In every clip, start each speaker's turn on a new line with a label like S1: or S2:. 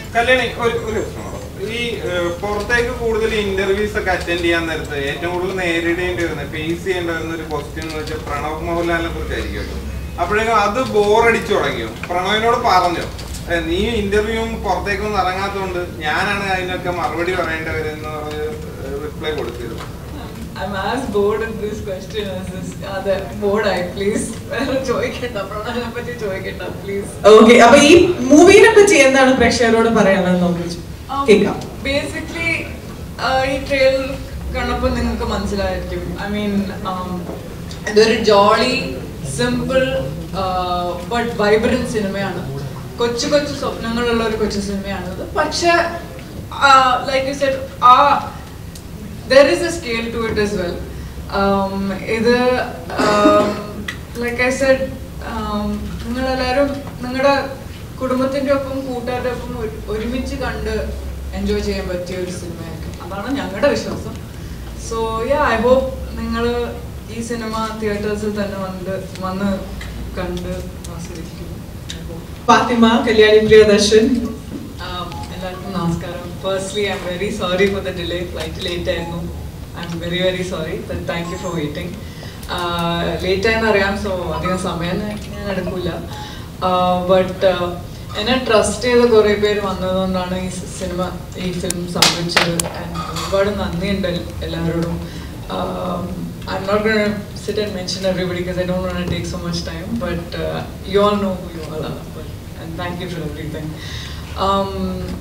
S1: കല്യാണി ഒരു ഒരു പ്രശ്നം കൂടെ. ഈ ഏഹ്, പുറത്തേക്ക് കൂടുതൽ ഇന്റർവ്യൂസ് ഒക്കെ അറ്റൻഡ് ചെയ്യാൻ നേരത്ത് ഏറ്റവും കൂടുതൽ നേരിടേണ്ടി വരുന്ന ഫേസ് ചെയ്യേണ്ടി വരുന്ന ഒരു ക്വസ്റ്റ്യൻ എന്ന് വെച്ചാൽ പ്രണവ് മോഹൻലാലിനെ കുറിച്ചായിരിക്കുമല്ലോ അപ്പോഴേക്കും അത് ബോറടിച്ചു തുടങ്ങിയോ പ്രണവിനോട് പറഞ്ഞോ ഏഹ്, നീ ഇന്റർവ്യൂവും പുറത്തേക്കൊന്നും ഇറങ്ങാത്തതുകൊണ്ട് ഞാനാണ് അതിനൊക്കെ മറുപടി പറയേണ്ടവരെന്ന് പറഞ്ഞ് റിപ്ലൈ കൊടുത്തിരുന്നു
S2: I'm as bored of this question as this other bored I please. ചോദിക്കണ്ട പ്രണവിനെ പറ്റി ചോദിക്കണ്ട പ്ലീസ്
S3: ഓക്കെ അപ്പൊ ഈ മൂവിനെ പറ്റി എന്താണ് പ്രേക്ഷകരോട് പറയാനുള്ളത് നോക്കി കേൾക്കാം
S2: ബേസിക്കലി ഈ ട്രെയിൽ കണ്ടപ്പോൾ നിങ്ങൾക്ക് മനസ്സിലായിരിക്കും ഐ മീൻ ഇതൊരു ജോളി സിമ്പിൾ ബട്ട് വൈബ്രന്റ് സിനിമയാണ് കൊച്ചു കൊച്ചു സ്വപ്നങ്ങളുള്ള ഒരു കൊച്ചു സിനിമയാണിത് പക്ഷെ ലൈക്ക് യു സെഡ് ആ there is a scale to it as well ഇത് ലൈക്ക് ഐ സെഡ് നിങ്ങളെല്ലാവരും നിങ്ങളുടെ കുടുംബത്തിൻ്റെ ഒപ്പം കൂട്ടുകാരുടെ ഒപ്പം ഒരു- ഒരുമിച്ച് കണ്ട് എൻജോയ് ചെയ്യാൻ പറ്റിയ ഒരു സിനിമയായിരിക്കും അതാണ് ഞങ്ങളുടെ വിശ്വാസം സോ യാ ഐ ഹോപ്പ് നിങ്ങൾ ഈ സിനിമ തിയേറ്റേഴ്സിൽ തന്നെ വന്ന് വന്ന് കണ്ട് ആസ്വദിക്കും I hope.
S3: Fathima Kalyani Priyadarshan
S2: Um, എല്ലാവർക്കും നമസ്കാരം firstly I'm very sorry for the delay flight late ആയിരുന്നു I'm very very sorry thank you for waiting late ആയെന്ന് അറിയാം സോ അധികം സമയം ഞാൻ എടുക്കില്ല ബട്ട് എന്നെ ട്രസ്റ്റ് ചെയ്ത കുറേ പേര് വന്നതുകൊണ്ടാണ് ഈ സിനിമ ഈ ഫിലിം സംഭവിച്ചത് ആൻഡ് ഒരുപാട് നന്ദിയുണ്ട് എൽ- എല്ലാവരോടും I'm not gone sit and mention everybody because I don't want take so much time but you all know who you all are and thank you for everything um,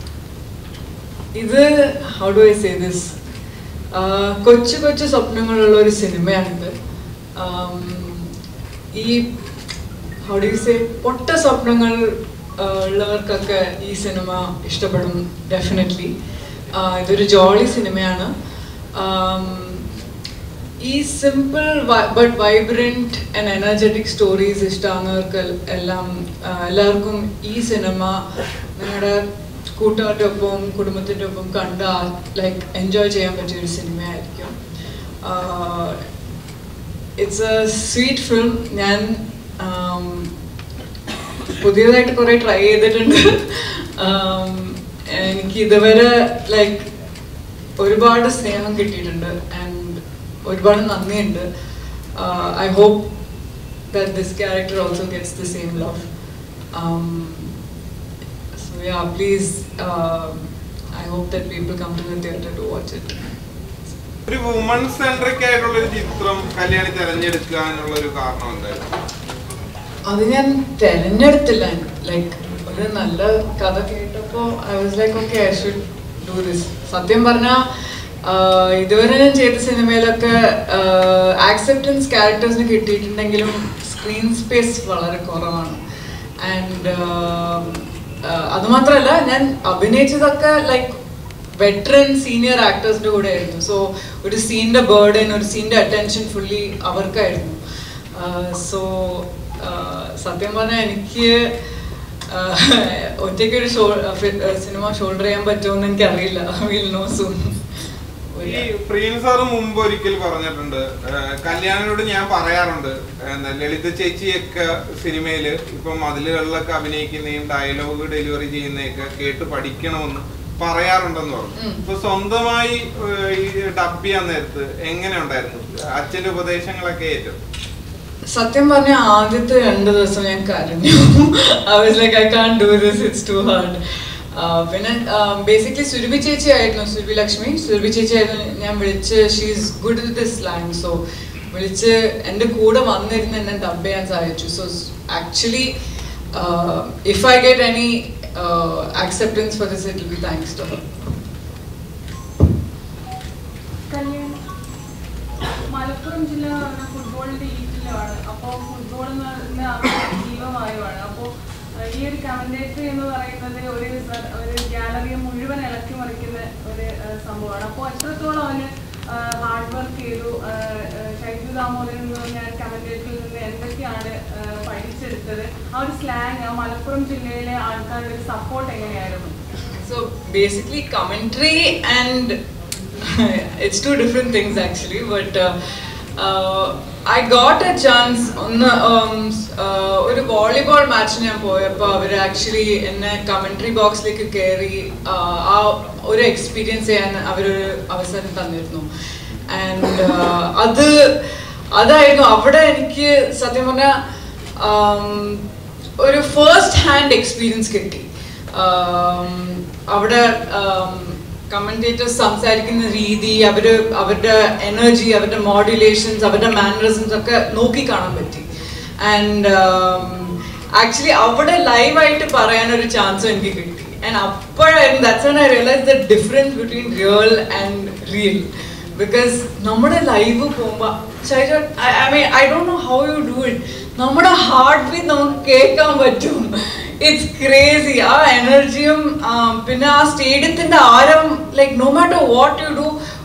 S2: ഇത് how do I say this കൊച്ചു കൊച്ചു സ്വപ്നങ്ങളുള്ള ഒരു സിനിമയാണിത് Um, ഈ how do you say പൊട്ട സ്വപ്നങ്ങൾ uh, ഉള്ളവർക്കൊക്കെ ഈ സിനിമ ഇഷ്ടപ്പെടും ഡെഫിനറ്റ്ലി ഇതൊരു ജോളി സിനിമയാണ് Um, ഈ simple but vibrant and energetic stories ഇഷ്ടമാകുന്നവർക്ക് എല്ലാം ആ, എല്ലാവർക്കും ഈ സിനിമ നിങ്ങളുടെ കൂട്ടുകാരുടെ ഒപ്പം കുടുംബത്തിൻ്റെ ഒപ്പം കണ്ട് ലൈക്ക് എൻജോയ് ചെയ്യാൻ പറ്റിയ ഒരു സിനിമയായിരിക്കും ഇറ്റ്സ് എ സ്വീറ്റ് ഫിലിം ഞാൻ ആം, പുതിയതായിട്ട് കുറേ ട്രൈ ചെയ്തിട്ടുണ്ട് ആം, എനിക്ക് ഇതുവരെ ലൈക്ക് ഒരുപാട് സ്നേഹം കിട്ടിയിട്ടുണ്ട് ആൻഡ് ഒരുപാട് നന്ദിയുണ്ട് I hope that this character also gets the same love. Um, so yeah, please, um I hope that people come to the theatre to watch it.
S1: ഒരു വുമൺ സെൻട്രിക് ആയിട്ടുള്ള ഒരു ചിത്രം കല്യാണി തെരഞ്ഞെടുക്കാനുള്ള ഒരു കാരണം എന്തായിരുന്നു
S2: അത് ഞാൻ തിരഞ്ഞെടുത്തില്ല ലൈക്ക് ഒരു നല്ല കഥ കേട്ടപ്പോൾ I was like okay I should do this സത്യം പറഞ്ഞാൽ ഇതുവരെ ഞാൻ ചെയ്ത സിനിമയിലൊക്കെ ആക്സെപ്റ്റൻസ് ക്യാരക്ടേഴ്സിന് കിട്ടിയിട്ടുണ്ടെങ്കിലും സ്ക്രീൻ സ്പേസ് വളരെ കുറവാണ് ആൻഡ് അതുമാത്രമല്ല ഞാൻ അഭിനയിച്ചതൊക്കെ ലൈക്ക് വെറ്ററൻ സീനിയർ ആക്ടേഴ്സിന്റെ കൂടെ ആയിരുന്നു സോ ഒരു സീനിന്റെ ബേർഡൻ ഒരു സീനിന്റെ അറ്റൻഷൻ ഫുള്ളി അവർക്കായിരുന്നു സോ സത്യം പറഞ്ഞാൽ എനിക്ക് ഒറ്റയ്ക്ക് ഒരു ഷോ സിനിമ ഷോൾഡർ ചെയ്യാൻ പറ്റുമെന്ന് എനിക്കറിയില്ല വിൽ നോ സൂൺ
S1: ഈ പ്രിയൻ സാറ് മുമ്പ് ഒരിക്കൽ പറഞ്ഞിട്ടുണ്ട് ഏഹ് കല്യാണിനോട് ഞാൻ പറയാറുണ്ട് എന്താ ലളിത ചേച്ചിയൊക്കെ സിനിമയില് ഇപ്പൊ മതിലുകളിലൊക്കെ അഭിനയിക്കുന്നതും ഡയലോഗ് ഡെലിവറി ചെയ്യുന്നതൊക്കെ കേട്ട് പഠിക്കണമെന്ന് പറയാറുണ്ടെന്ന് പറഞ്ഞു
S2: ഉം.
S1: ഇപ്പൊ സ്വന്തമായി ഏഹ് ഈ ഡബ് ചെയ്യാൻ നേരത്ത് എങ്ങനെ ഉണ്ടായിരുന്നു അച്ഛന്റെ ഉപദേശങ്ങളൊക്കെ ഏറ്റു
S2: സത്യം പറഞ്ഞ ആദ്യത്തെ രണ്ട് ദിവസം ഞാൻ കരഞ്ഞു I was like I can't do this it's too hard പിന്നെ ബേസിക്കലി സുരഭി ചേച്ചി ആയിരുന്നു സുരഭി ലക്ഷ്മി സുരഭി ചേച്ചി ആയിരുന്നു ഞാൻ വിളിച്ച് she's good with this lang so വിളിച്ച് എൻ്റെ കൂടെ വന്നിരുന്ന് എന്നെ ഡബ് ചെയ്യാൻ സാധിച്ചു so actually if I get any acceptance for this it will be thanks to her
S4: കല്യാണം മലപ്പുറം ജില്ല എന്ന് പറഞ്ഞാൽ ഫുട്ബോളിന്റെ ഈറ്റിലാണ് അപ്പോൾ ഫുട്ബോൾ എന്ന് പറയുന്ന ജീവമായുമാണ് അപ്പോൾ ഈ ഒരു കമന്റേറ്ററി എന്ന് പറയുന്നത് ഒരു സ- ഒരു ഗാലറിയെ മുഴുവൻ ഇളക്കി മറിക്കുന്ന ഒരു ആ, സംഭവമാണ് അപ്പോൾ എത്രത്തോളം അവന് ഹാർഡ് വർക്ക് ചെയ്തു ആ, ആ, ഷൈജു ദാമോദരൻ എന്ന് പറഞ്ഞ കമന്റേറ്ററിൽ നിന്ന് എന്തൊക്കെയാണ് ആ, പഠിച്ചെടുത്തത് ആ ഒരു സ്ലാങ് ആ മലപ്പുറം ജില്ലയിലെ ആൾക്കാരുടെ ഒരു സപ്പോർട്ട് എങ്ങനെയായിരുന്നു
S2: So basically, commentary and it's two different things actually. But uh, uh, I got a chance on the um, uh, ഒരു വോളിബോൾ ബോൾ മാച്ച് ഞാൻ പോയപ്പോൾ അവർ ആക്ച്വലി എന്നെ കമന്ററി ബോക്സിലേക്ക് കയറി ആ ഒരു എക്സ്പീരിയൻസ് ചെയ്യാൻ അവരൊരു അവസരം തന്നിരുന്നു ആൻഡ് അത് അതായിരുന്നു അവിടെ എനിക്ക് സത്യം പറഞ്ഞാൽ ഒരു ഫസ്റ്റ് ഹാൻഡ് എക്സ്പീരിയൻസ് കിട്ടി ആം, അവിടെ കമന്റേറ്റേഴ്സ് സംസാരിക്കുന്ന രീതി അവര് അവരുടെ എനർജി അവരുടെ മോഡുലേഷൻസ് അവരുടെ മാനറിസംസ് ഒക്കെ നോക്കി കാണാൻ പറ്റി ആൻഡ് ആക്ച്വലി അവിടെ ലൈവായിട്ട് പറയാൻ ഒരു ചാൻസ് എനിക്ക് കിട്ടി ആൻഡ് അപ്പോഴായിരുന്നു that's I realise the difference between real and real because നമ്മുടെ ലൈവ് പോകുമ്പോൾ I mean I don't know how you do it നമ്മുടെ ഹാർട്ട് ബീറ്റ് നമുക്ക് കേൾക്കാൻ പറ്റും ഇറ്റ്സ് ക്രേസി ആ എനർജിയും പിന്നെ ആ സ്റ്റേഡിയത്തിന്റെ ആരം like no matter what you do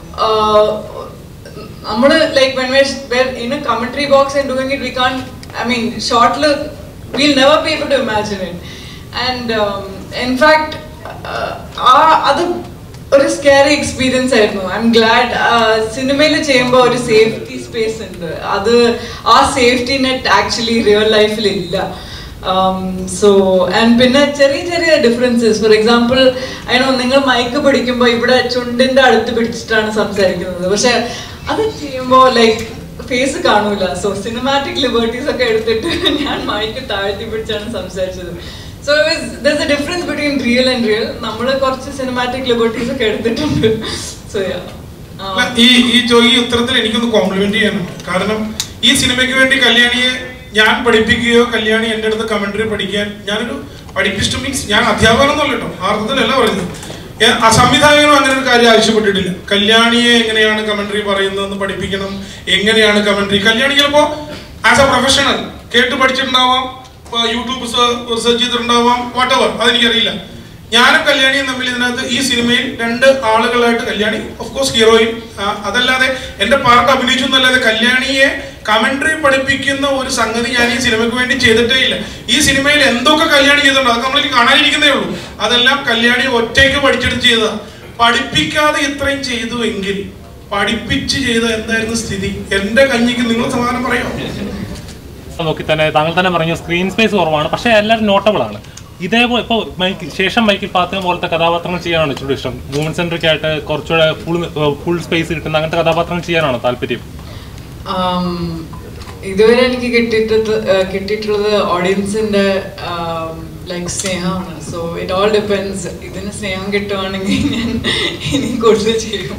S2: നമ്മൾ like when we're in a commentary box and doing it we can I mean ഷോർട്ടിൽ will never be able to imagine it and in fact ആ അത് ഒരു സ്കാരി എക്സ്പീരിയൻസ് ആയിരുന്നു I'm glad സിനിമയിൽ ചെയ്യുമ്പോൾ ഒരു safety space ഉണ്ട് അത് ആ സേഫ്റ്റി നെറ്റ് ആക്ച്വലി റിയൽ ലൈഫിൽ ഇല്ല സോ ആൻഡ് പിന്നെ ചെറിയ ചെറിയ ഡിഫറൻസസ് ഫോർ എക്സാമ്പിൾ അതിനോ നിങ്ങൾ മൈക്ക് പിടിക്കുമ്പോൾ ഇവിടെ ചുണ്ടിന്റെ അടുത്ത് പിടിച്ചിട്ടാണ് സംസാരിക്കുന്നത് പക്ഷെ അത് ചെയ്യുമ്പോൾ ലൈക്ക് ഫേസ് കാണൂല സോ സിനിമാറ്റിക് ലിബർട്ടീസ് ഒക്കെ എടുത്തിട്ട് ഞാൻ മൈക്ക് താഴ്ത്തി പിടിച്ചാണ് സംസാരിച്ചത് so there a difference between real and real നമ്മൾ കുറച്ച് സിനിമാറ്റിക് ലിബർട്ടീസ് ഒക്കെ എടുത്തിട്ടുണ്ട് സോ
S5: അല്ല, ഈ ഈ ചോ- ഈ ഉത്തരത്തിൽ എനിക്കൊന്ന് കോംപ്ലിമെന്റ് ചെയ്യാനുണ്ട് കാരണം ഈ സിനിമയ്ക്ക് വേണ്ടി കല്യാണിയെ ഞാൻ പഠിപ്പിക്കുകയോ കല്യാണി എൻ്റെ അടുത്ത് കമന്ററി പഠിക്കാൻ ഞാനൊരു പഠിപ്പിസ്റ്റ് മീൻസ് ഞാൻ അധ്യാപകനൊന്നുമല്ല കേട്ടോ ആ അർത്ഥത്തിലല്ല പറയുന്നത് ഏ- ആ സംവിധായകനും അങ്ങനെ ഒരു കാര്യം ആവശ്യപ്പെട്ടിട്ടില്ല കല്യാണിയെ എങ്ങനെയാണ് കമന്ററി പറയുന്നതെന്ന് പഠിപ്പിക്കണം എങ്ങനെയാണ് കമന്ററി കല്യാണി ചിലപ്പോ ആസ് എ പ്രൊഫഷണൽ കേട്ട് പഠിച്ചിട്ടുണ്ടാവാം ഇപ്പൊ യൂട്യൂബ് റിസർച്ച് ചെയ്തിട്ടുണ്ടാവാം വാട്ട് എവർ അതെനിക്കറിയില്ല ഞാനും കല്യാണിയും തമ്മിൽ ഇതിനകത്ത് ഈ സിനിമയിൽ രണ്ട് ആളുകളായിട്ട് കല്യാണി ഓഫ് കോഴ്സ് ഹീറോയിൻ അതല്ലാതെ എന്റെ പാർട്ട് അഭിനയിച്ചു എന്നല്ലാതെ കല്യാണിയെ കമന്ററി പഠിപ്പിക്കുന്ന ഒരു സംഗതി ഞാൻ ഈ സിനിമയ്ക്ക് വേണ്ടി ചെയ്തിട്ടേ ഇല്ല ഈ സിനിമയിൽ എന്തൊക്കെ കല്യാണി ചെയ്തിട്ടുണ്ടോ അതൊക്കെ നമ്മൾ കാണാനിരിക്കുന്നേ ഉള്ളൂ അതെല്ലാം കല്യാണി ഒറ്റയ്ക്ക് പഠിച്ചെടുത്ത് ചെയ്തതാ പഠിപ്പിക്കാതെ ഇത്രയും ചെയ്തു എങ്കിൽ പഠിപ്പിച്ച് ചെയ്ത എന്തായിരുന്നു സ്ഥിതി എന്റെ കഞ്ഞിക്ക് നിങ്ങൾ സമാധാനം പറയാമോ
S6: നോക്കി തന്നെ താങ്കൾ തന്നെ പറഞ്ഞു സ്ക്രീൻ സ്പേസ് കുറവാണ് പക്ഷേ എല്ലാവരും നോട്ടബിൾ ആണ് ഇതേപോലെ ഇപ്പോൾ മൈക്ക് ശേഷം മൈക്കിൽ പാത്തുക പോലത്തെ കഥാപാത്രങ്ങൾ ചെയ്യാനാണ് ഇച്ചിരി ഇഷ്ടം മൂവ്മെന്റ് സെൻട്രിക് ആയിട്ട് കുറച്ചുകൂടെ ഫുൾ ഫുൾ സ്പേസ് കിട്ടുന്ന അങ്ങനത്തെ കഥാപാത്രങ്ങൾ ചെയ്യാനാണോ താല്പര്യം
S2: um, ഇതുവരെ എനിക്ക് കിട്ടിയിട്ട് കിട്ടിയിട്ടുള്ളത് ഓഡിയൻസിന്റെ ലൈക്ക് സ്നേഹമാണ് സോ ഇറ്റ് ഓൾ ഡിപ്പെൻസ് ഇതിന് സ്നേഹം കിട്ടുവാണെങ്കിൽ ഞാൻ ഇനി കൂടുതൽ ചെയ്യും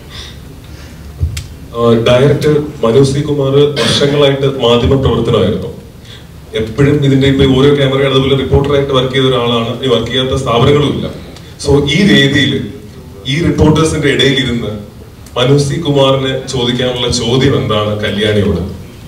S7: ഡയറക്ടർ മനു സി കുമാർ വർഷങ്ങളായിട്ട് മാധ്യമ പ്രവർത്തനമായിരുന്നു എപ്പോഴും ഇതിന്റെ ഇപ്പൊ ഓരോ ക്യാമറ അതുപോലെ റിപ്പോർട്ടറായിട്ട് വർക്ക് ചെയ്ത ഒരാളാണ് ഈ വർക്ക് ചെയ്യാത്ത സ്ഥാപനങ്ങളും ഇല്ല സോ ഈ വേദിയിൽ ഈ റിപ്പോർട്ടേഴ്സിന്റെ ഇടയിൽ ഇരുന്ന് മനു സി കുമാറിന് ചോദിക്കാനുള്ള ചോദ്യം എന്താണ് കല്യാണിയോട്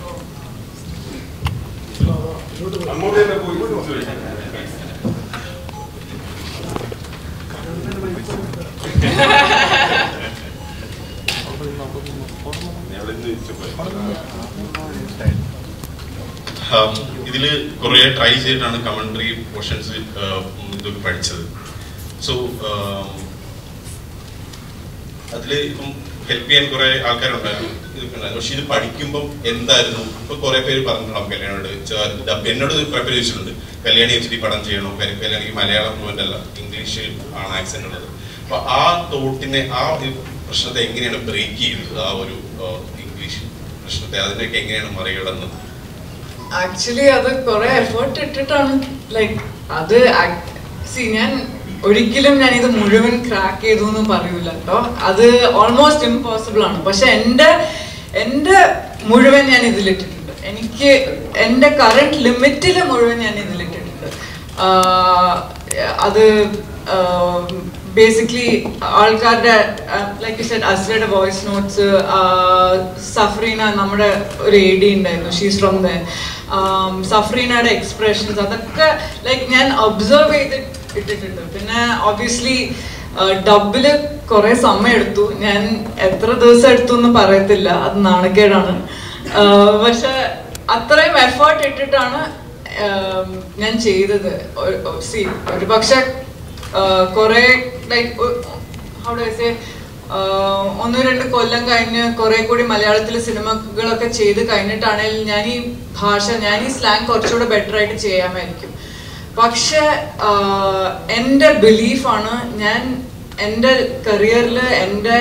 S8: ആം, ഇതില് കുറെ ട്രൈ ചെയ്തിട്ടാണ് കമന്ററി പോർഷൻസ് ഇതൊക്കെ പഠിച്ചത് സോ അതില് ഇപ്പം ഹെൽപ്പ് ചെയ്യാൻ കുറെ ആൾക്കാരുണ്ടായിരുന്നു ഇതൊക്കെ ഉണ്ടായിരുന്നു പക്ഷെ ഇത് പഠിക്കുമ്പോൾ എന്തായിരുന്നു ഇപ്പൊ കുറെ പേര് പറഞ്ഞിട്ടുണ്ടാവും കല്യാണോട് ച- ഡബ് എന്നോട് കുറെ പേര് ചോദിച്ചിട്ടുണ്ട് കല്യാണി വെച്ചിട്ട് ഈ പടം ചെയ്യണോ കല്യാ- കല്യാണിക്ക് മലയാളം ഫ്ലുവൻ്റ് അല്ല ഇംഗ്ലീഷ് ആണ് ആക്സെന്റ് ഉള്ളത് അപ്പൊ ആ തോട്ടിനെ ആ ഒരു പ്രശ്നത്തെ എങ്ങനെയാണ് ബ്രേക്ക് ചെയ്തത് ആ ഒരു ആ, ഇംഗ്ലീഷ് പ്രശ്നത്തെ അതിനൊക്കെ എങ്ങനെയാണ് മറികടന്നത്
S2: ആക്ച്വലി അത് കുറെ എഫേർട്ട് ഇട്ടിട്ടാണ് ലൈക്ക് അത് സി ഞാൻ ഒരിക്കലും ഞാൻ ഇത് മുഴുവൻ ക്രാക്ക് ചെയ്തു എന്ന് പറയൂല കേട്ടോ അത് ഓൾമോസ്റ്റ് ഇമ്പോസിബിൾ ആണ് പക്ഷെ എൻ്റെ എൻ്റെ മുഴുവൻ ഞാൻ ഇതിലിട്ടിട്ടുണ്ട് എനിക്ക് എൻ്റെ കറണ്ട് ലിമിറ്റിൽ മുഴുവൻ ഞാൻ ഇതിലിട്ടിട്ടുണ്ട് ആഹ് അത് ബേസിക്കലി ആൾക്കാരുടെ ലൈക്ക് സെഡ് അസ്രയുടെ വോയിസ് നോട്ട്സ് സഫ്രീന നമ്മുടെ ഒരു എ ഡി ഉണ്ടായിരുന്നു ഷീസ് ഫ്രം ദ സഫ്രീനയുടെ എക്സ്പ്രഷൻസ് അതൊക്കെ ലൈക്ക് ഞാൻ ഒബ്സർവ് ചെയ്ത് ഇട്ടിട്ടുണ്ട് പിന്നെ ഒബ്വിയസ്ലി ഡബില് കുറെ സമയം എടുത്തു ഞാൻ എത്ര ദിവസം എടുത്തു എന്ന് പറയത്തില്ല അത് നാണക്കേടാണ് ആഹ് പക്ഷെ അത്രയും എഫേർട്ട് ഇട്ടിട്ടാണ് ആം, ഞാൻ ചെയ്തത് സി ഒരു പക്ഷെ കുറെ like how do say ah ഒന്ന് രണ്ട് കൊല്ലം കഴിഞ്ഞ് കുറെ കൂടി മലയാളത്തിലെ സിനിമകളൊക്കെ ചെയ്ത് കഴിഞ്ഞിട്ടാണെങ്കിൽ ഞാൻ ഈ ഭാഷ ഞാൻ ഈ സ്ലാങ് കുറച്ചുകൂടെ ബെറ്റർ ആയിട്ട് ചെയ്യാമായിരിക്കും പക്ഷെ ആഹ് എൻ്റെ ബിലീഫാണ് ഞാൻ എൻ്റെ കരിയറിൽ എൻ്റെ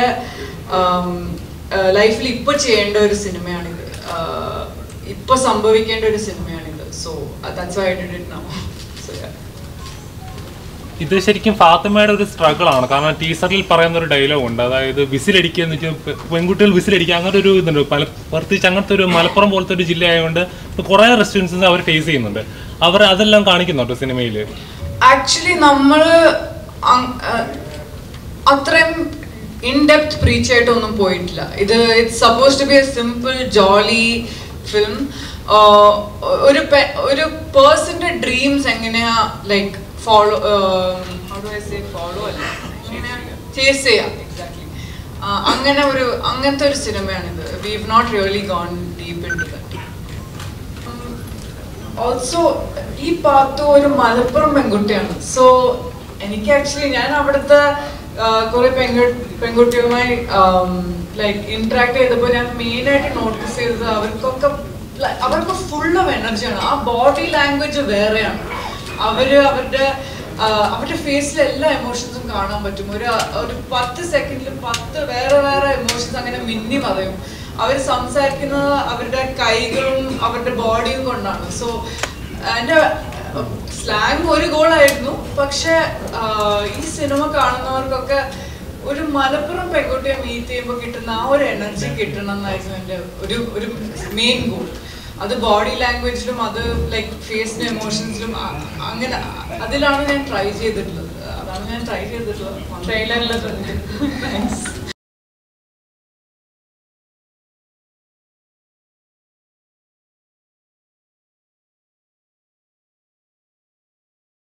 S2: ലൈഫിൽ ഇപ്പോൾ ചെയ്യേണ്ട ഒരു സിനിമയാണിത് ആഹ് ഇപ്പൊ സംഭവിക്കേണ്ട ഒരു സിനിമയാണിത് so that's why I did it now so
S6: ഇത് ശരിക്കും ഫാത്തിമയുടെ ഒരു സ്ട്രഗിൾ ആണ് കാരണം ടീസറിൽ പറയുന്ന ഒരു ഡയലോഗ് ഉണ്ട് അതായത് വിസിലടിക്കുക എന്ന് വെച്ചാൽ പെ- പെൺകുട്ടികൾ വിസിലടിക്കുക അങ്ങനെ ഒരു ഇതുണ്ട് പല പ്രത്യേകിച്ച് അങ്ങനത്തെ ഒരു മലപ്പുറം പോലത്തെ ഒരു ജില്ല ആയതുകൊണ്ട് ഇപ്പൊ കുറെ റെസ്റ്റോറൻറ്റ്സ് അവർ ഫേസ് ചെയ്യുന്നുണ്ട് അവർ അതെല്ലാം കാണിക്കുന്നുണ്ട് സിനിമയിൽ
S2: ആക്ച്വലി നമ്മള് അങ്- അഹ് അത്രയും ഇൻ ഡെപ്ത് പ്രീച്ച് ആയിട്ടൊന്നും പോയിട്ടില്ല ഇത് it's suppose to be a simple jolly film ഒരു pe- ഒരു പേഴ്സന്റെ ഡ്രീംസ് എങ്ങനെയാ ലൈക്ക് ഫോളോ ഫോളോ അല്ല ചേസ് ചെയ്യാം എക്സാക്ട്ലി അങ്ങനെ ഒരു അങ്ങനത്തെ ഒരു സിനിമയാണിത് we have not really gone deep in to that also ഈ പാത്തു ഒരു മലപ്പുറം പെൺകുട്ടിയാണ് സോ എനിക്ക് ആക്ച്വലി ഞാൻ അവിടുത്തെ കുറെ പെൺകു പെൺകുട്ടികളുമായി ലൈക്ക് ഇന്ററാക്ട് ചെയ്തപ്പോൾ ഞാൻ മെയിൻ ആയിട്ട് നോട്ടീസ് ചെയ്തത് അവർക്കൊക്കെ like, അവർക്ക് ഫുൾ ഓഫ് എനർജിയാണ് ആ ബോഡി ലാംഗ്വേജ് വേറെയാണ് അവര് അവരുടെ ആ, അവരുടെ ഫേസിൽ എല്ലാ എമോഷൻസും കാണാൻ പറ്റും ഒരു ഒരു പത്ത് സെക്കൻഡിൽ പത്ത് വേറെ വേറെ എമോഷൻസ് അങ്ങനെ മിന്നി പറയും അവർ സംസാരിക്കുന്നത് അവരുടെ കൈകളും അവരുടെ ബോഡിയും കൊണ്ടാണ് സോ എൻ്റെ സ്ലാങ് ഒരു ഗോളായിരുന്നു പക്ഷെ ഈ സിനിമ കാണുന്നവർക്കൊക്കെ ഒരു മലപ്പുറം പെൺകുട്ടിയെ മീറ്റ് ചെയ്യുമ്പോൾ കിട്ടുന്ന ആ ഒരു എനർജി കിട്ടണം എന്നായിരുന്നു എൻ്റെ ഒരു ഒരു മെയിൻ ഗോൾ അത് ബോഡി ലാംഗ്വേജിലും അത് ലൈക്ക് ഫേസിന്റെ എമോഷൻസിലും അങ്ങനെ അതിലാണ് ഞാൻ ട്രൈ ചെയ്തിട്ടുള്ളത് അതാണ് ഞാൻ ട്രൈ ചെയ്തിട്ടുള്ളത് ട്രെയിലറിൽ